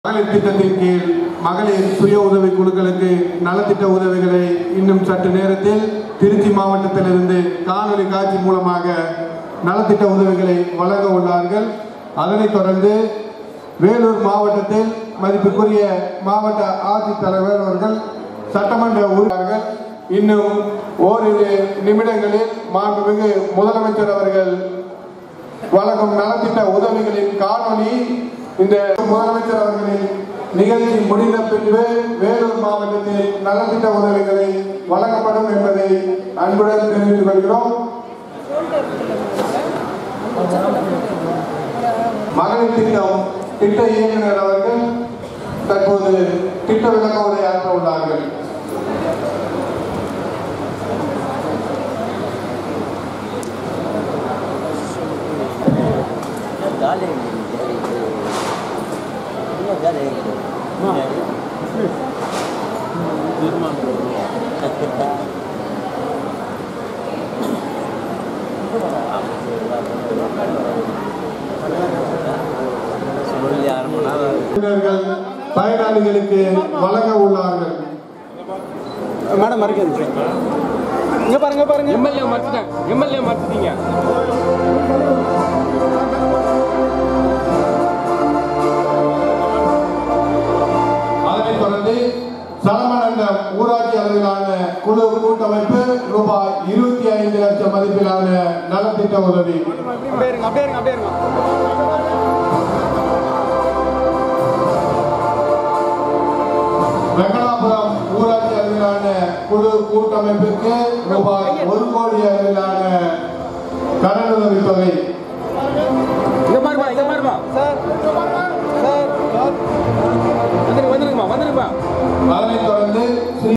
மகளிர் திட்டத்தின் கீழ் மகளிர் சுய உதவி குழுக்களுக்கு நலத்திட்ட உதவிகளை இன்னும் சற்று நேரத்தில் திருச்சி மாவட்டத்திலிருந்து காணொலி காட்சி மூலமாக நலத்திட்ட உதவிகளை வழங்க உள்ளார்கள் அதனைத் தொடர்ந்து வேலூர் மாவட்டத்தில் மதிப்புக்குரிய மாவட்ட ஆட்சித்தலைவர் அவர்கள் சட்டமன்ற உறுப்பினர்கள் இன்னும் ஓரிரு நிமிடங்களில் மாண்புமிகு முதலமைச்சர் அவர்கள் வழங்கும் நலத்திட்ட உதவிகளின் காணொளி இந்த முதலமைச்சர் அவர்களின் நிகழ்ச்சி முடிந்த பின்பு வேலூர் மாவட்டத்தில் நலத்திட்ட உதவிகளை வழங்கப்படும் என்பதை அன்புடன் தெரிவித்துக் கொள்கிறோம் மகளிர் திட்டம் திட்ட இயக்குனர் அவர்கள் தற்போது திட்ட விளக்க உரையாற்ற உள்ளார்கள் காலி காலி சொல்லி ஆரம்பினா உறுப்பினர்கள் பயனாளிகளுக்கு வழங்க உள்ளார்கள் மேடம் மறைக்காது இங்க பாருங்க பாருங்க எம்எல்ஏ மறைச்சிட்டேன் எம்எல்ஏ மறைச்சிட்டீங்க அதனைத் தொடர்ந்து சலமநந்தம் ஊராட்சி அளவிலான குழு கூட்டமைப்பு ரூபாய் இருபத்தி ஐந்து லட்சம் மதிப்பிலான நலத்திட்ட உதவி அப்படியே இருங்க அப்படியே இருங்க அப்படியே இருங்க வெங்கடாபுரம் ஊராட்சி அளவிலான குழு கூட்டமைப்பிற்கு ரூபாய் ஒரு கோடி அளவிலான கடனுதவி தொகை இங்க பாருமா இங்க பாருமா சார் சார் வந்துருங்க வந்துருங்கம்மா வந்துருங்கம்மா அதனைத் தொடர்ந்து